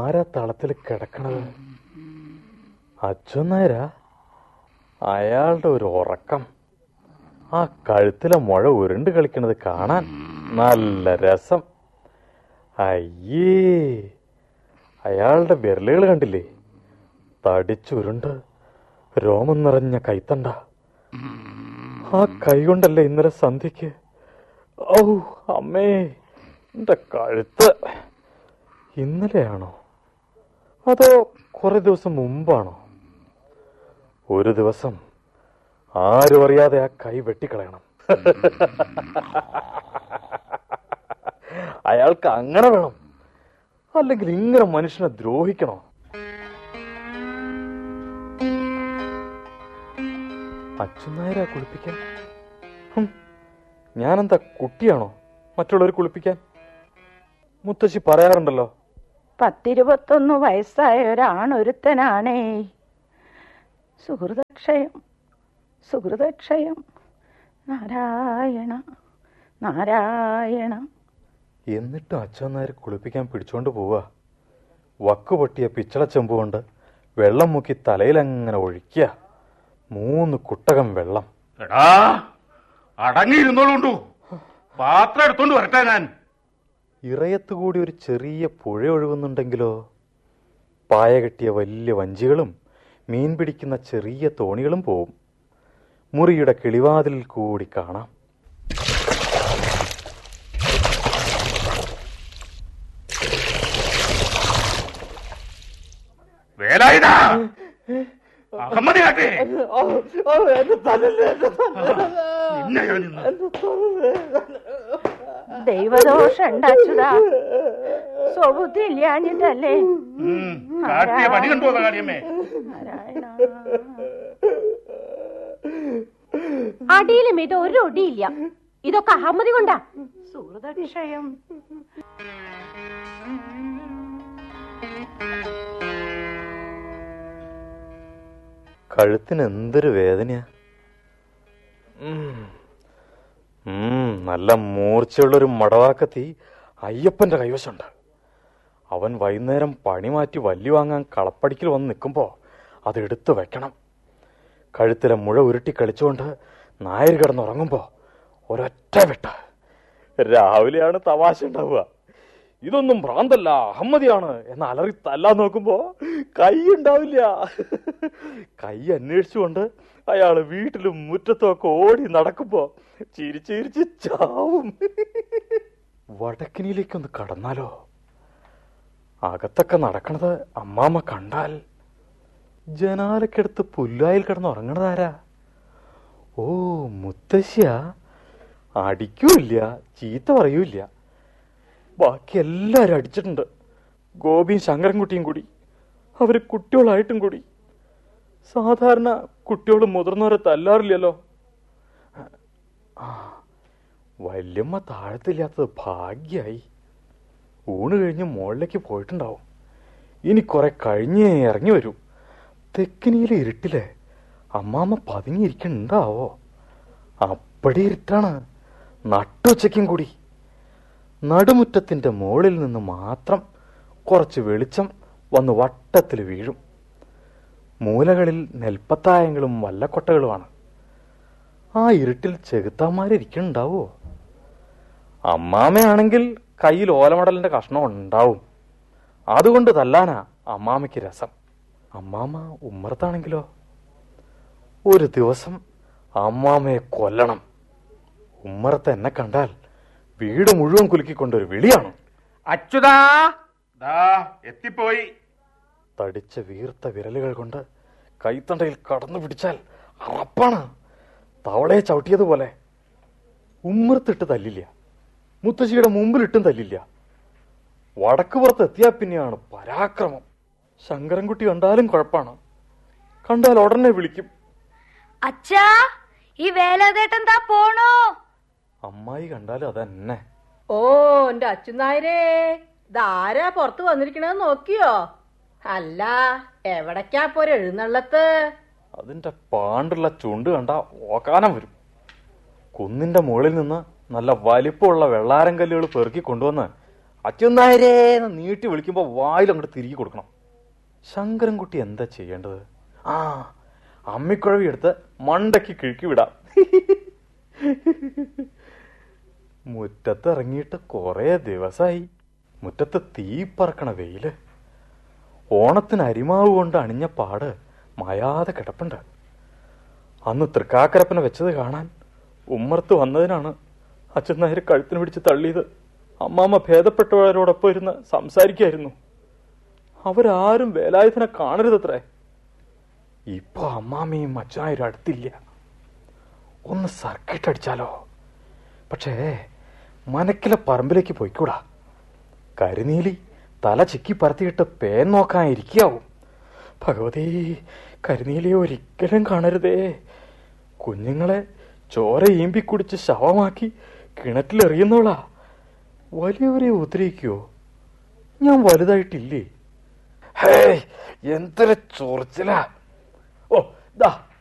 ആരാ തളത്തിൽ കിടക്കണത് അച്ഛനായരാ അയാളുടെ ഒരു ഉറക്കം ആ കഴുത്തിലെ മുഴ ഉരുണ്ട് കളിക്കണത് കാണാൻ നല്ല രസം അയ്യേ അയാളുടെ വിരലുകൾ കണ്ടില്ലേ തടിച്ചുരുണ്ട് രോമം നിറഞ്ഞ കൈത്തണ്ട ആ കൈ കൊണ്ടല്ലേ ഇന്നലെ സന്ധ്യക്ക് ഔ അമ്മേ എന്റെ കഴുത്ത് ഇന്നലെയാണോ അതോ കുറെ ദിവസം മുമ്പാണോ ഒരു ദിവസം ആരും അറിയാതെ ആ കൈ വെട്ടിക്കളയണം അയാൾക്ക് അങ്ങനെ വേണം അല്ലെങ്കിൽ ഇങ്ങനെ മനുഷ്യനെ ദ്രോഹിക്കണോ അച്ഛനായരാ കുളിപ്പിക്കാൻ ഹും, ഞാനെന്താ കുട്ടിയാണോ മറ്റുള്ളവർ കുളിപ്പിക്കാൻ മുത്തശ്ശി പറയാറുണ്ടല്ലോ പത്തിരുപത്തൊന്ന് വയസ്സായ ഒരാണൊരുത്തനാണേ സുഹൃതക്ഷയം സുഹൃതക്ഷയം നാരായണ നാരായണ എന്നിട്ടും അച്ഛനായർ കുളിപ്പിക്കാൻ പിടിച്ചോണ്ട് പോവുക വക്ക് പൊട്ടിയ പിച്ചള ചെമ്പ് കൊണ്ട് വെള്ളം മുക്കി തലയിലങ്ങനെ ഒഴിക്കുക മൂന്ന് കുട്ടകം വെള്ളം എടാ അടങ്ങിയിരുന്നോളുണ്ടു പാത്രം എടുത്തോണ്ട് വരട്ടെ ഞാൻ ഇറയത്ത് കൂടി ഒരു ചെറിയ പുഴ ഒഴുകുന്നുണ്ടെങ്കിലോ പായ കെട്ടിയ വലിയ വഞ്ചികളും മീൻ പിടിക്കുന്ന ചെറിയ തോണികളും പോവും മുറിയുടെ കിളിവാതിലിൽ കൂടി കാണാം വേലായുധ അഹമ്മദ് കാട്ടെ നിന്നെ ഞാൻ ഇന്ന് ദൈവദോഷം ഉണ്ടാച്ചുതാ സ്വബുദ്ധി ഇല്ലാഞ്ഞിട്ടല്ലേ ഉം, കാട്ടിയ പണി കണ്ടു കാര്യമേ നാരായണ അടിയിലും ഇത് ഒരു ഒടിയില്ല ഇതൊക്കെ അഹമ്മതി കൊണ്ടാ സുഹൃതക്ഷയം കഴുത്തിന് എന്തൊരു വേദനയാ ഉം. ഉം, നല്ല മൂർച്ചയുള്ളൊരു മടവാക്കത്തി അയ്യപ്പന്റെ കൈവശമുണ്ട് അവൻ വൈകുന്നേരം പണി മാറ്റി വല്ലി വാങ്ങാൻ കളപ്പടിക്കൽ വന്ന് നിൽക്കുമ്പോ അത് എടുത്തു വെക്കണം കഴുത്തിലെ മുഴ ഉരുട്ടി കളിച്ചുകൊണ്ട് നായർ കിടന്നുറങ്ങുമ്പോ ഒരൊറ്റ വെട്ട് രാവിലെയാണ് തമാശ ഉണ്ടാവുക ഇതൊന്നും ഭ്രാന്തല്ല അഹമ്മദിയാണ് എന്ന് അലറി തല്ലാൻ നോക്കുമ്പോ കൈ ഉണ്ടാവില്ല കൈ അന്വേഷിച്ചുകൊണ്ട് അയാള് വീട്ടിലും മുറ്റത്തും ഒക്കെ ഓടി നടക്കുമ്പോ ചിരിച്ച് ചിരിച്ച് ചാവും വടക്കിനിയിലേക്കൊന്ന് കടന്നാലോ അകത്തൊക്കെ നടക്കണത് അമ്മാമ്മ കണ്ടാൽ ജനാലക്കെടുത്ത് പുല്ലായിൽ കിടന്ന് ഉറങ്ങണതാരാ ഓ മുത്തശ്ശിയ അടിക്കൂല്ല ചീത്ത പറയൂല്ല ബാക്കി എല്ലാരും അടിച്ചിട്ടുണ്ട് ഗോപിയും ശങ്കരൻകുട്ടിയും കൂടി അവര് കുട്ടികളായിട്ടും കൂടി സാധാരണ കുട്ടികൾ മുതിർന്നവരെ തല്ലാറില്ലല്ലോ ആ വല്യമ്മ താഴത്തില്ലാത്തത് ഭാഗ്യായി ഊണ് കഴിഞ്ഞ് മുകളിലേക്ക് പോയിട്ടുണ്ടാവും ഇനി കുറെ കഴിഞ്ഞേ ഇറങ്ങി വരൂ തെക്കിനിയിലെ ഇരുട്ടിലെ അമ്മാമ്മ പതുങ്ങിയിരിക്കണ്ടാവോ അപ്പടി ഇരുട്ടാണ് നട്ടുച്ചയ്ക്കും കൂടി നടുമുറ്റത്തിന്റെ മുകളിൽ നിന്ന് മാത്രം കുറച്ച് വെളിച്ചം വന്ന് വട്ടത്തിൽ വീഴും മൂലകളിൽ നെൽപ്പത്തായങ്ങളും വല്ലക്കൊട്ടകളുമാണ് ആ ഇരുട്ടിൽ ചെകുത്താന്മാരിയ്ക്കുന്നുണ്ടാവോ അമ്മാമയാണെങ്കിൽ കയ്യിൽ ഓലമടലിന്റെ കഷ്ണം ഉണ്ടാവും അതുകൊണ്ട് തല്ലാനാ അമ്മാമയ്ക്ക് രസം അമ്മാമ ഉമ്മറത്താണെങ്കിലോ ഒരു ദിവസം അമ്മാമയെ കൊല്ലണം ഉമ്മറത്ത് എന്നെ കണ്ടാൽ വീട് മുഴുവൻ കുലുക്കിക്കൊണ്ടൊരു വിളിയാണ് അച്യുതാ ദാ എത്തിപ്പോയി തടിച്ച വീർത്ത വിരലുകൾ കൊണ്ട് കൈത്തണ്ടയിൽ കടന്നു പിടിച്ചാൽ അറപ്പാണ് തവളയെ ചവിട്ടിയതുപോലെ ഉമ്മറത്തിട്ട് തല്ലില്ല മുത്തശ്ശിയുടെ മുമ്പിലിട്ടും തല്ലില്ല വടക്ക് പുറത്ത് എത്തിയാ പിന്നെയാണ് പരാക്രമം ശങ്കരൻകുട്ടി കണ്ടാലും കുഴപ്പാണ് കണ്ടാൽ ഉടനെ വിളിക്കും അച്ഛാ ഈ വേലാതേട്ടൻ താ പോണോ അമ്മായി കണ്ടാലും അതന്നെ ഓ എന്റെ അച്ഛനായരേ ഇതാരാ പുറത്ത് വന്നിരിക്കണെന്ന് നോക്കിയോ അല്ല എവിടേക്കാ പോരെ എഴുന്നള്ളത്ത് അതിന്റെ പാണ്ടുള്ള ചുണ്ട് കണ്ട ഓക്കാനം വരും കുന്നിന്റെ മുകളിൽ നിന്ന് നല്ല വലിപ്പമുള്ള വെള്ളാരം കല്ലുകൾ പെറുക്കി കൊണ്ടുവന്ന് അച്യുനായരേ എന്ന് നീട്ടി വിളിക്കുമ്പോൾ വായിൽ അങ്ങോട്ട് തിരികെ കൊടുക്കണം ശങ്കരൻകുട്ടി എന്താ ചെയ്യേണ്ടത് ആ അമ്മിക്കുഴവി എടുത്ത് മണ്ടയ്ക്ക് കിഴുക്കി വിടാം മുറ്റത്ത് ഇറങ്ങിയിട്ട് കുറേ ദിവസമായി മുറ്റത്ത് തീ പറക്കണ വെയില് ഓണത്തിന് അരിമാവ് കൊണ്ട് അണിഞ്ഞ പാട് മായാതെ കിടപ്പുണ്ട് അന്ന് തൃക്കാക്കരപ്പനെ വെച്ചത് കാണാൻ ഉമ്മർത്ത് വന്നതിനാണ് അച്ഛൻ നായർ കഴുത്തിന് പിടിച്ച് തള്ളിയത് അമ്മാമ്മ ഭേദപ്പെട്ടവരോടൊപ്പം ഇരുന്ന് സംസാരിക്കായിരുന്നു അവരാരും വേലായുധനെ കാണരുതത്രേ ഇപ്പൊ അമ്മാമ്മയും അച്ഛനായരും അടുത്തില്ല ഒന്ന് സർക്കിട്ട് അടിച്ചാലോ പക്ഷേ മനക്കിലെ പറമ്പിലേക്ക് പോയിക്കൂടാ കരിനീലി തല ചിക്കി പരത്തിയിട്ട് പേൻ നോക്കാൻ ഇരിക്കാവും ഭഗവതി കരിനീലിയെ ഒരിക്കലും കാണരുതേ കുഞ്ഞുങ്ങളെ ചോര ഈമ്പി കുടിച്ച് ശവമാക്കി കിണറ്റിലെറിയുന്നവളാ വലിയവരെ ഉദ്രവിക്കുവോ ഞാൻ വലുതായിട്ടില്ലേ ഹേയ് എന്തൊരു ചൊറിച്ചിലാ ഓ ദാ